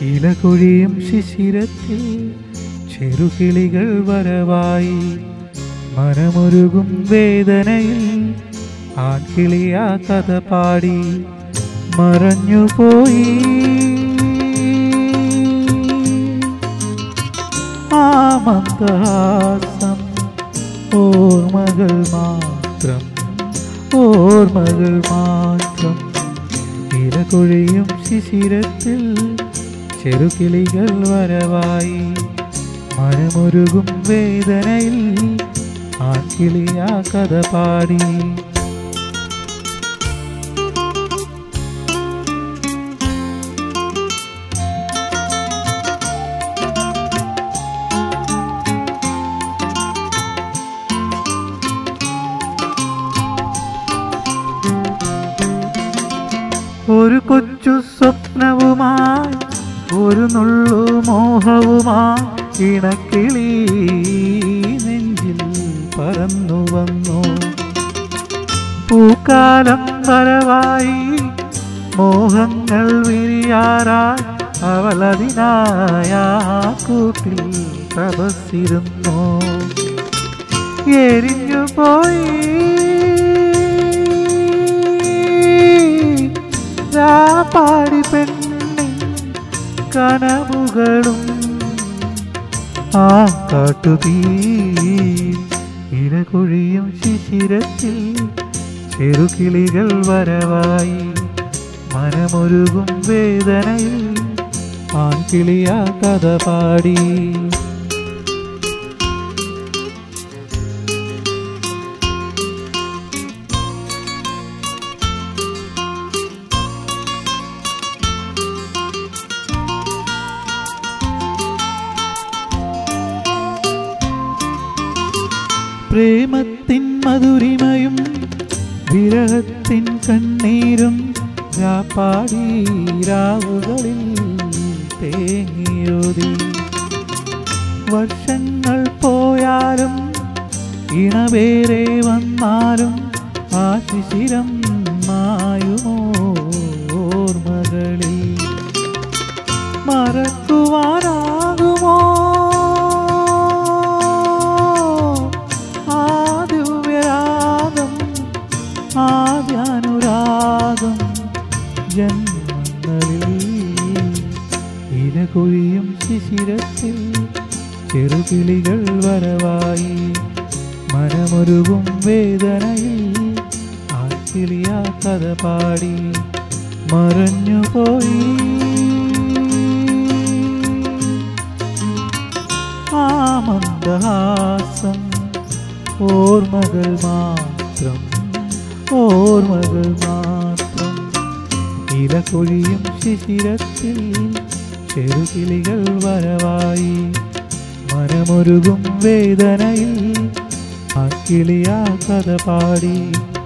ഇലകൊഴിയും ശിശിരത്തിൽ ചെറുകിളികൾ വരവായി മനമൊരുകും വേദനയിൽ ആൺകിളിയാ കഥ പാടി മറഞ്ഞുപോയി ആ മന്ദഹാസം ഓർമ്മകൾ മാത്രം ഓർമ്മകൾ മാത്രം ഇലകൊഴിയും ശിശിരത്തിൽ ചെറുകിളികൾ വരവായി മഴമൊരുകും വേദനയിൽ ആൺകിളിയാ കഥ പാടി ഒരു കൊച്ചു സ്വപ്നവുമായി ഒരു നുള്ളു മോഹവുമായി ഇണക്കിളി നെഞ്ചിൽ പറന്നു വന്നു പൂക്കാലം വരവായി മോഹങ്ങൾ വിരിയാറായി അവളതിനായ കൂട്ടിൽ തപസ്സിരുന്നു എരിഞ്ഞു പോയി പാടി പെണ്ണിൻ കനവുകളും ആ കാട്ടുതീ ഇരകൊഴിയും ശിശിരത്തിൽ ചെറുകിളികൾ വരവായി മനമൊരുകും വേദനയിൽ ആൺകിളിയാ കഥ പാടി പ്രേമത്തിൻ മധുരിമയും വിരഹത്തിൻ കണ്ണീരും രാപ്പാടി രാവുകളിൽ തേങ്ങിയോതി വർഷങ്ങൾ പോയാലും ഇണവേറെ വന്നാലും ആ ശിശിരം മായുമോ ഓർമ്മകളിൽ മറക്കുവാനാകുമോ ആദ്യരാഗം ആദ്യാനുരാഗം ജന്മങ്ങളിൽ ഇലകൊഴിയും ശിശിരത്തിൽ ചെറുകിളികൾ വരവായി മനമൊരുകും വേദനയിൽ ആക്കിളിയാ കഥ പാടി മറഞ്ഞുപോയി ആ മന്ദഹാസം ഓർമ്മകൾ മാത്രം ഓർമ്മകൾ മാത്രം ഇലകൊഴിയും ശിശിരത്തിൽ ചെറുകിളികൾ വരവായി മനമൊരുകും വേദനയിൽ ആ കിളിയാ കഥ പാടി